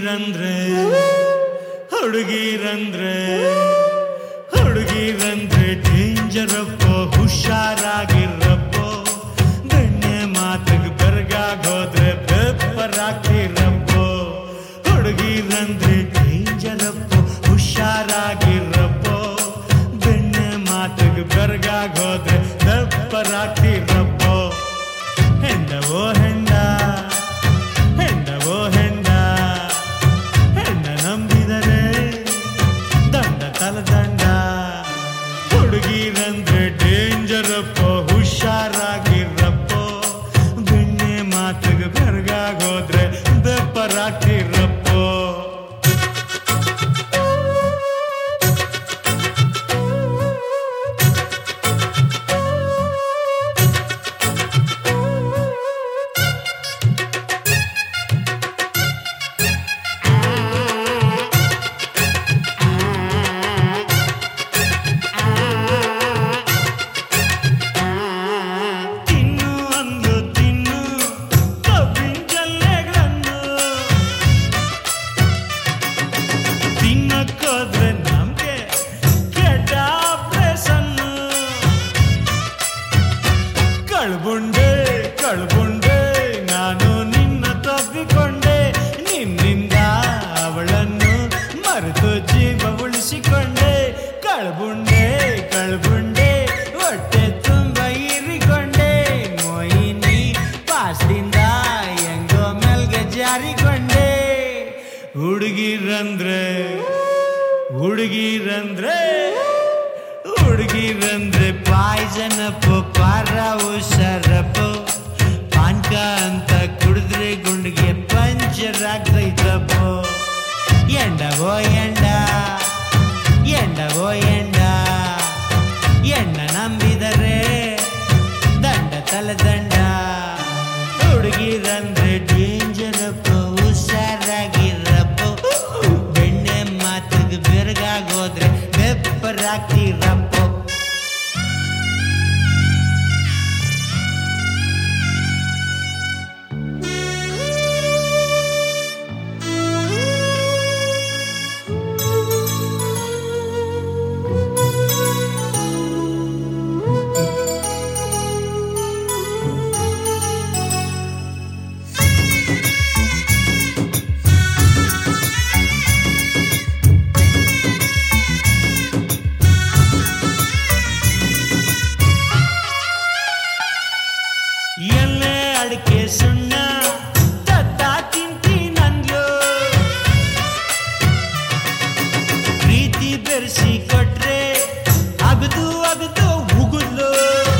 ಹುಡುಗಿರಂದ್ರೆ ಹುಡುಗಿರಂದ್ರೆ ಹುಡುಗಿರಂದ್ರೆ ಡೇಂಜರಪ್ಪ ಹುಷಾರಾಗಿರಪ್ಪ ಬೆಣ್ಣೆ ಮಾತಿಗೆ ಬೆರಗಾಗೋದ್ರೆ ಬೆಪ್ಪರಾಗ್ತಿರಪ್ಪ ಹುಡುಗಿರಂದ್ರೆ ಡೇಂಜರಪ್ಪ ಹುಷಾರಾಗಿರಪ್ಪ ಬೆಣ್ಣೆ ಮಾತಿಗೆ ಬೆರಗಾಗೋದ್ರೆ ಬೆಪ್ಪರಾಗ್ತಿರಪ್ಪ ಹೆಂಡವೋ ಹೆಂಡ ಹೆಂಡವೋ ಹೆಂಡ ಹೆಂಡ ನಂಬಿದರೆ ದಂಡ ತಲದಂಡ ಹುಡುಗಿರಂದ್ರೆ ಡೇಂಜರಪ್ಪ ಹುಷಾರಾಗಿರಪ್ಪ ಬೆಣ್ಣೆ ಮಾತಿಗೆ ಬೆರಗಾಗೋದ್ರೆ ಬೆಪ್ಪರಾಗ್ತಿರಪ್ಪ ತಿನ್ನು ಅಂದು ತಿನ್ನು ಕಬ್ಬಿನ ಜಲ್ಲೆಗಳನ್ನು ತಿನ್ನಕ್ಕೋದ್ರೆ ನಮ್ಗೆ ಕೆಟ್ಟ ಆಪ್ರೇಷನ್ನು ಕಳ್ಬುಂಡೆ ಕಳ್ಬುಂಡೆ ನಾನು ನಿನ್ನ ತಪ್ಪಿಕೊಂಡೆ ನಿನ್ನಿಂದ ಅವಳನ್ನು ಮರೆತು ಜೀವ ಉಳಿಸಿಕೊಂಡೆ ಕಳ್ಬುಂಡೆ ಕಳ್ಬುಂಡೆ ಹೊಟ್ಟೆ ತುಂಬ ಇರಿಕೊಂಡೆ ಮೊಯಿನಿ ಪಾಸ್ದಿಂದ ಹೆಂಗೋ ಮೆಲ್ಗೆ ಜಾರಿಕೊಂಡೆ ಹುಡುಗಿರಂದ್ರೆ ಹುಡುಗಿರಂದ್ರೆ ಹುಡುಗಿರಂದ್ರೆ ಪಾಯ್ಸನಪ್ಪ ಪಾರ ಹುಷಾರಪ್ಪ ಪಾನ್ಕ ಅಂತ ಕುಡಿದ್ರೆ ಗುಂಡಿಗೆ ಪಂಚರ್ ಆಗ್ತೈತಪ್ಪ ಎಂಡವೋ ಎಂಡ ಎಂಡವೋ ಎಂಡ ಎಣ್ಣ ನಂಬಿದರೆ ದಂಡ ತಲೆದಂಡ ಹುಡುಗಿರಂದ್ರೆ ಡೇಂಜರಪ್ಪ ಹುಷಾರಾಗಿರಪ್ಪ ಬೆಣ್ಣೆ ಮಾತಿಗೆ ಬೆರಗಾಗೋದ್ರೆ ಬೆಪ್ಪರಾಗ್ತಿರಪ್ಪ ಎಲ್ಲೇ ಅಡಿಕೆ ಸುಣ್ಣ ತತ್ತ ತಿಂತೀನಂದ್ಲು ಪ್ರೀತಿ ಬೆರೆಸಿ ಕೊಟ್ರೆ ಅಗದು ಅಗದು ಉಗುದ್ಲು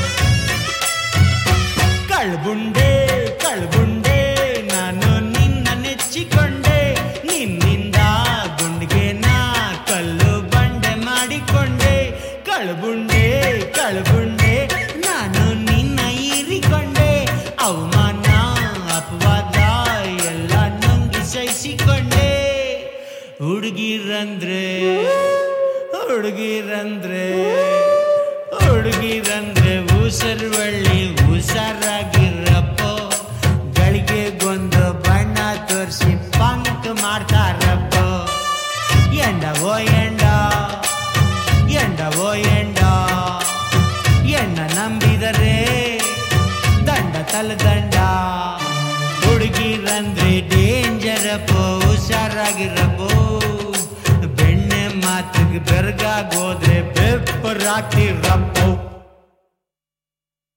ಕಳ್ಬುಂಡೆ ಕಳ್ಬುಂಡೆ ನಾನು ನಿನ್ನ ನೆಚ್ಚಿಕೊಂಡೆ ನಿನ್ನಿಂದ ಗುಂಡಿಗೆ ನಾ ಕಲ್ಲು ಬಂಡೆ ಮಾಡಿಕೊಂಡೆ ಕಳ್ಬುಂಡೆ ಕಳ್ಬುಂಡೆ ನಾನು ನಿನ್ನ ಹೀರಿಕೊಂಡೆ ಅವಮಾನ ಅಪವಾದ ಎಲ್ಲ ನುಂಗಿ ಸಹಿಸಿಕೊಂಡೆ ಹುಡುಗಿರಂದ್ರೆ ಹುಡುಗಿರಂದ್ರೆ ಹುಡುಗಿರಂದ್ರೆ ಉಸರ್ವಳ್ಳಿ ಹುಷಾರಾಗಿರಪ್ಪ ಗಳಿಗೆಗೊಂದು ಬಣ್ಣ ತೋರಿಸಿ ಪಂಕ್ ಮಾಡ್ತಾರಪ್ಪ ಎಂಡವೋ ಎಂಡ ಎಂಡವೋ ಎಂಡ ಎಣ್ಣ ನಂಬಿದರೆ ದಂಡ ತಲೆದಂಡ ಹುಡುಗಿರಂದ್ರೆ ಡೇಂಜರಪ್ಪ ಹುಷಾರಾಗಿರಪ್ಪೋ ಬೆಣ್ಣೆ ಮಾತಿಗೆ ಬೆರಗಾಗೋದ್ರೆ ಬೆಪ್ಪರಾಗ್ತಿರಪ್ಪ